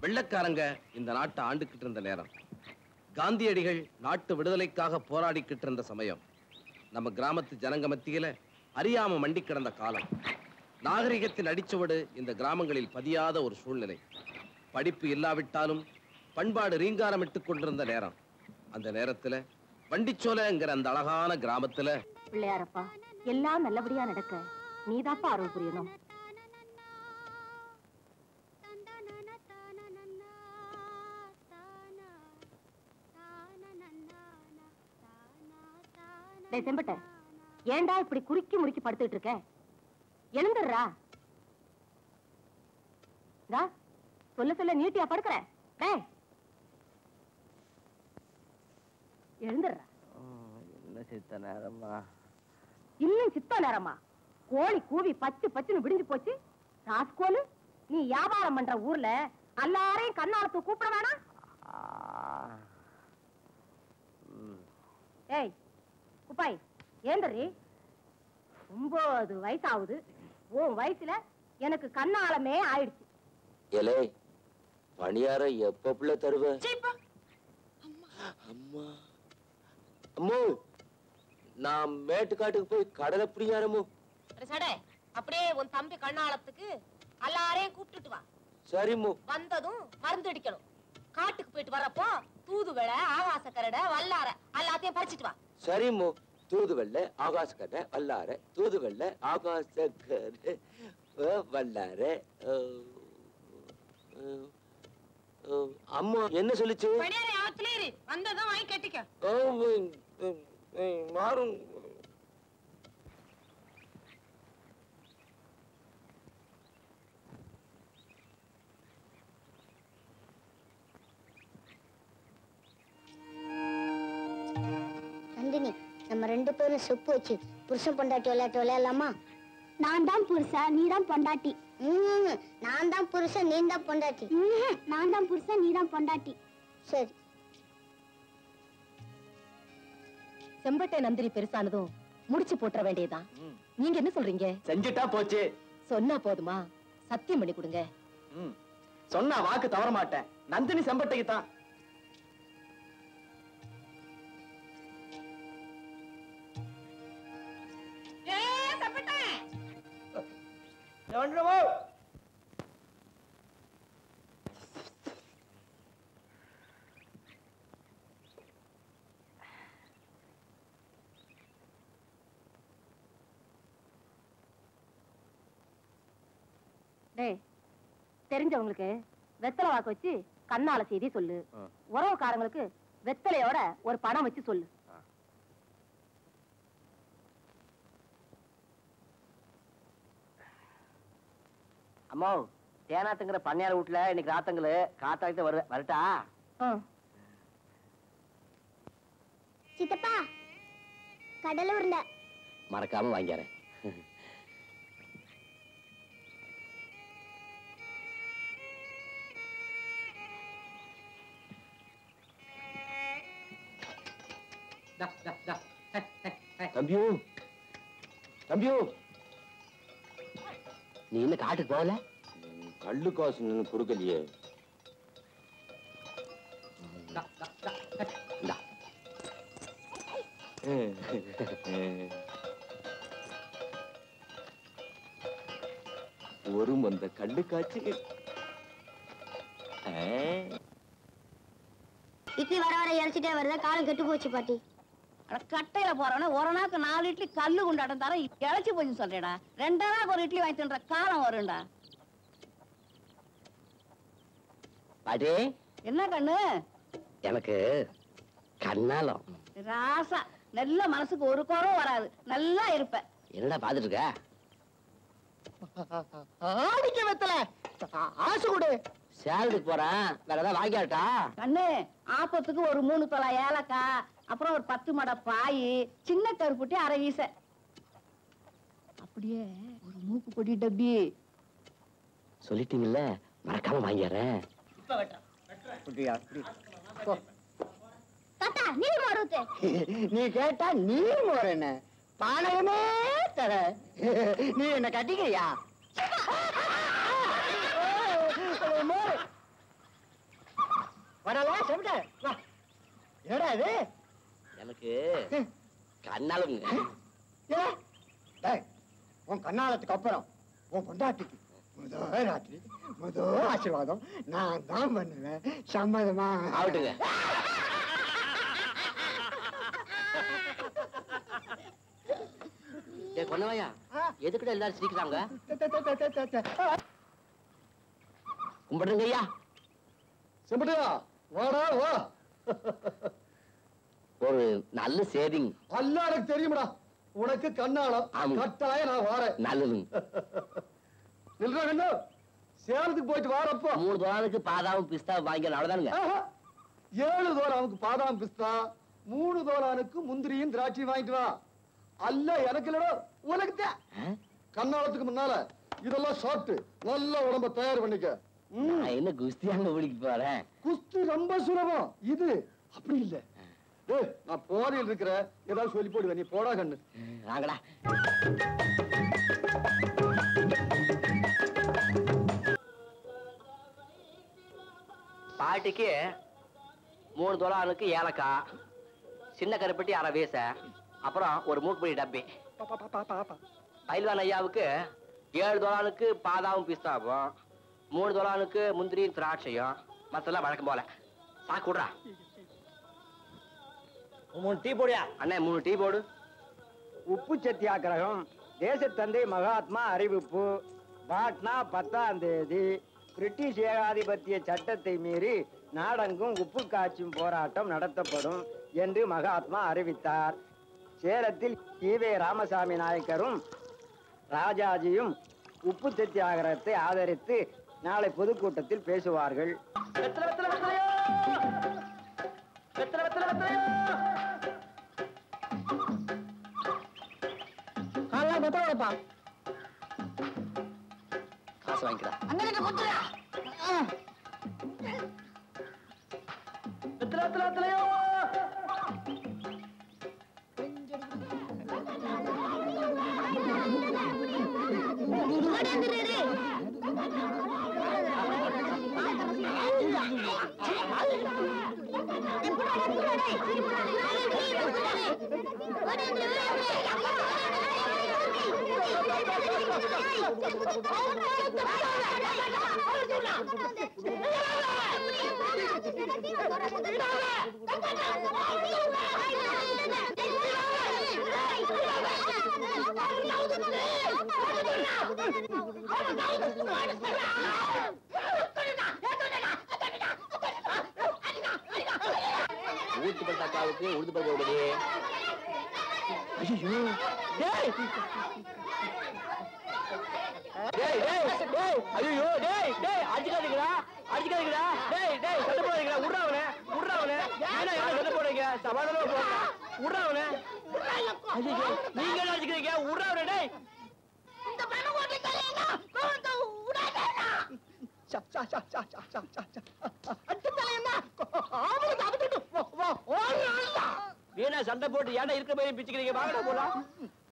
வெள்ளக்காரங்க இந்த நாட்டை ஆண்டுகிட்டு இருந்த நேரம் காந்தியடிகள் நாட்டு விடுதலைக்காக போராடிக்கிட்டு இருந்த சமயம் நம்ம கிராமத்து ஜனங்க மத்தியில அறியாம மண்டி கிடந்த காலம் நாகரிகத்தின் அடிச்சுவடு இந்த கிராமங்களில் பதியாத ஒரு சூழ்நிலை படிப்பு இல்லாவிட்டாலும் பண்பாடு ரீங்காரமிட்டுக் கொண்டிருந்த நேரம் அந்த நேரத்துல வண்டிச்சோலைங்கிற அந்த அழகான கிராமத்துல பிள்ளையாரப்பா எல்லாம் நல்லபடியா நடக்க நீதாப்பா அருள் புரியணும் டேய் செம்பட்ட ஏன்டா இப்படி குறுக்கி முறுக்கி படுத்துட்டு இருக்க எழுந்துடுறா டா, சொல்ல சொல்ல நீட்டியா படுக்கிற டேய் எழுந்துடுறா என்ன சித்த நேரமா இன்னும் சித்த நேரமா கோழி கூவி பச்சு பச்சுன்னு விடிஞ்சு போச்சு ராஸ்கோலு நீ வியாபாரம் பண்ற ஊர்ல எல்லாரையும் கண்ணாலத்து கூப்பிட வேணாம் ஏய் குப்பாய் ஏந்தரி ஒன்பது வயசாகுது உன் வயசுல எனக்கு கண்ணாலமே ஆயிடுச்சு எலே பணியாரம் எப்ப புள்ள தருவ அம்மா அம்மோ நான் மேட்டுக்காட்டுக்கு போய் கடலை பிடியாரமோ சடே அப்படியே உன் தம்பி கண்ணாலத்துக்கு எல்லாரையும் கூப்பிட்டுட்டு வா சரிம்மோ வந்ததும் மருந்து அடிக்கணும் காட்டுக்கு போயிட்டு வரப்போ தூதுவளை ஆகாச கரடை வல்லார எல்லாத்தையும் பறிச்சிட்டு வா சரிம்மோ தூதுவெள்ள ஆகாச கரை வல்லார தூதுவெள்ள ஆகாச கரை அஹ், வல்லார அஹ், அஹ், அஹ், அம்மா என்ன சொல்லுச்சு பணியார ஆத்துல இரு வந்ததும் வாங்கி கட்டிக்க அஹ், உம், உம், உம், மாறும் நந்தினி நம்ம ரெண்டு பேரும் செப்பு வச்சு புருஷன் பொண்டாட்டி விளையாட்டு விளையாடலாமா நான் தான் புருஷன் நீ தான் பொண்டாட்டி நான் தான் புருஷன் நீ தான் பொண்டாட்டி நான் தான் புருஷன் நீ தான் பொண்டாட்டி சரி செம்பட்டை நந்தினி பெருசானதும் முடிச்சு போட்டுற வேண்டியதுதான் நீங்க என்ன சொல்றீங்க செஞ்சுட்டா போச்சு சொன்னா போதுமா சத்தியம் பண்ணி கொடுங்க ம். சொன்னா வாக்கு தவற மாட்டேன் நந்தினி செம்பட்டைக்கு தான் டேய் தெரிஞ்சவங்களுக்கு வெத்தலை வாக்கு வச்சு கண்ணால செய்தி சொல்லு உறவுக்காரங்களுக்கு வெத்தலையோட ஒரு பணம் வச்சு சொல்லு அம்மா தேனாத்துங்கிற பண்ணையார் வீட்டுல இன்னைக்கு ராத்தங்களு காத்தாக்கிட்ட வரு வரட்டா சித்தப்பா கடலை உருண்டை மறக்காம வாங்கிறேன் தம்பியோ தம்பியோ நீ இன்னும் காட்டுக்கு போகல கள்ளு காசு நின்னு கொடுக்கலையே இந்தா. ஒரு மந்த கள்ளு காய்ச்சி இட்லி வர வர இறச்சிட்டே வருதா காலம் கெட்டு போச்சு பாட்டி அட கட்டையில போறவன ஒரு நாளுக்கு நாலு இட்லி கல்லு குண்டாட்டம் தர இழைச்சி போச்சு சொல்றேடா ரெண்டா நாளுக்கு ஒரு இட்லி வாங்கி தின்ற காலம் வரும்டா பாட்டி என்ன கண்ணு எனக்கு கண்ணாலம் ராசா நல்ல மனசுக்கு ஒரு குறவும் வராது நல்லா இருப்ப என்னடா பாத்துட்டு இருக்க ஆடிக்க வெத்தல ஆசை கொடு சேலத்துக்கு போறேன் வேற ஏதாவது வாங்கியாட்டா கண்ணு ஆப்பத்துக்கு ஒரு மூணு தொலை ஏலக்காய் அப்புறம் ஒரு பத்து மடை பாய் சின்ன கருப்புட்டி அரை வீச அப்படியே ஒரு மூக்கு பொடி டப்பி சொல்லிட்டீங்கல்ல மறக்காம வாங்கிடுறேன் தாத்தா நீ மாறுத்து நீ கேட்டா நீ ஒரு என்ன பானகமே தர நீ என்ன கட்டிக்கிறியா வரல செவிட வா ஏடா இது எனக்கு கண்ணாலும் ஏ டேய் உன் கண்ணாலத்துக்கு அப்புறம் உன் பொண்டாட்டிக்கு முத ராத்திரி முத ஆசீர்வாதம் நான் தான் பண்ணுவேன் சம்மதமா ஆகட்டுங்க டேய் கொன்னவாயா எதுக்குடா எல்லாரும் சிரிக்கிறாங்க கும்பிடுங்க ஐயா செம்பட்டியா வாடா வா ஒரு நல்ல சேவிங் அல்ல எனக்கு தெரியுமடா உனக்கு கண்ணாலம் ஆமா. கட்டாயம் நான் வாரேன் நல்லதுங்க நில்றா கண்ணு சேலத்துக்கு போயிட்டு வாரப்போ மூணு தோலானுக்கு பாதாவும் பிஸ்தா வாங்கிக்கலாம் அவ்வளவுதானுங்க ஆஹா. ஏழு தோலானுக்கு பாதாம் பிஸ்தா மூணு தோலானுக்கு முந்திரியும் திராட்சையும் வாங்கிட்டு வா அல்ல எனக்கு இல்லடா உனக்கு தான் ஆ? கண்ணாலத்துக்கு முன்னால இதெல்லாம் சாப்பிட்டு நல்ல உடம்ப தயார் பண்ணிக்க ம். நான் என்ன குஸ்தியாங்க பிடிக்க போறேன் குஸ்தி ரொம்ப சுலபம் இது அப்படி இல்ல ஏய், நான் போதையில் இருக்கிற ஏதாவது சொல்லி போடுவேன் நீ போடா கண்ணு வாங்கடா பாட்டிக்கு மூணு தொலானுக்கு ஏலக்காய் சின்ன கருப்பட்டி அரை வீச அப்புறம் ஒரு மூக்குப்பொடி டப்பி பயில்வான் ஐயாவுக்கு ஏழு தொலானுக்கு பாதாவும் பிஸ்தாவும் மூணு தொலானுக்கு முந்திரியும் திராட்சையும் மத்தெல்லாம் வழக்கம் போல சாக்கு விட்றா மூணு டீ போடியா அண்ணே மூணு டீ போடு உப்பு சத்தியாகிரகம் தேசத்தந்தை மகாத்மா அறிவிப்பு பாட்னா பத்தாம் தேதி பிரிட்டிஷ் ஏகாதிபத்திய சட்டத்தை மீறி நாடெங்கும் உப்பு காய்ச்சும் போராட்டம் நடத்தப்படும் என்று மகாத்மா அறிவித்தார் சேலத்தில் ஈவே ராமசாமி நாயக்கரும் ராஜாஜியும் உப்பு சத்தியாகிரகத்தை ஆதரித்து நாளை பொதுக்கூட்டத்தில் பேசுவார்கள் காசு வாங்கிக்கிறா ஊத்து பட்டாக்காவுக்கு உழுது பருவடி ஐயோ டேய் டேய் டேய் டேய் ஐயோ டேய் டேய் அடிக்காதீங்கடா அடிக்காதீங்கடா டேய் டேய் சண்டை போடாதீங்கடா உட்றாவனே உட்றாவனே ஏன்னா என்ன சண்டை போடுறீங்க சமாதானமா போங்க உட்றாவனே ஐயோ நீங்க என்ன அடிக்கிறீங்க உட்றாவனே டேய் வீணா சண்டை போட்டு ஏன்டா இருக்கிற மாதிரி பிச்சுக்கிறீங்க வாங்கடா போலாம்